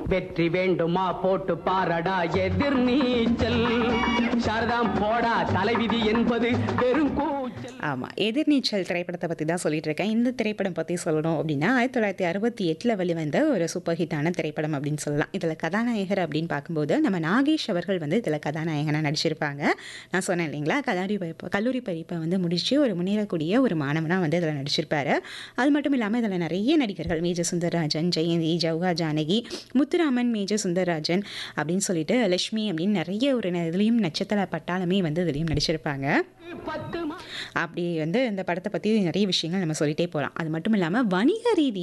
வெற்றி வேண்டுமா போட்டு பாரடா எதிர் நீச்சல் சாரதாம் போடா தலைவிதி என்பது வெறும் கூச்சல் ஆமாம் எதிர்நீச்சல் திரைப்படத்தை பற்றி தான் சொல்லிட்டு இருக்கேன் இந்த திரைப்படம் பற்றி சொல்லணும் அப்படின்னா ஆயிரத்தி தொள்ளாயிரத்தி அறுபத்தி எட்டில் வெளிவந்த ஒரு சூப்பர் ஹிட்டான திரைப்படம் அப்படின்னு சொல்லலாம் இதில் கதாநாயகர் அப்படின்னு பார்க்கும்போது நம்ம நாகேஷ் அவர்கள் வந்து இதில் கதாநாயகனாக நடிச்சிருப்பாங்க நான் சொன்னேன் இல்லைங்களா கல்லூரி படிப்பு கல்லூரி படிப்பை வந்து முடித்து ஒரு முன்னேறக்கூடிய ஒரு மாணவனாக வந்து இதில் நடிச்சிருப்பாரு அது மட்டும் இல்லாமல் இதில் நிறைய நடிகர்கள் மேஜர் சுந்தரராஜன் ஜெயந்தி ஜவுகா ஜானகி முத்துராமன் மேஜர் சுந்தரராஜன் அப்படின்னு சொல்லிட்டு லட்சுமி அப்படின்னு நிறைய ஒரு ந- இதுலேயும் நட்சத்திர பட்டாளமே வந்து இதுலேயும் நடிச்சிருப்பாங்க பத்து மா அப்படி வந்து இந்த படத்தை பற்றி நிறைய விஷயங்கள் நம்ம சொல்லிட்டே போகலாம் அது மட்டும் இல்லாமல் வணிக ரீதி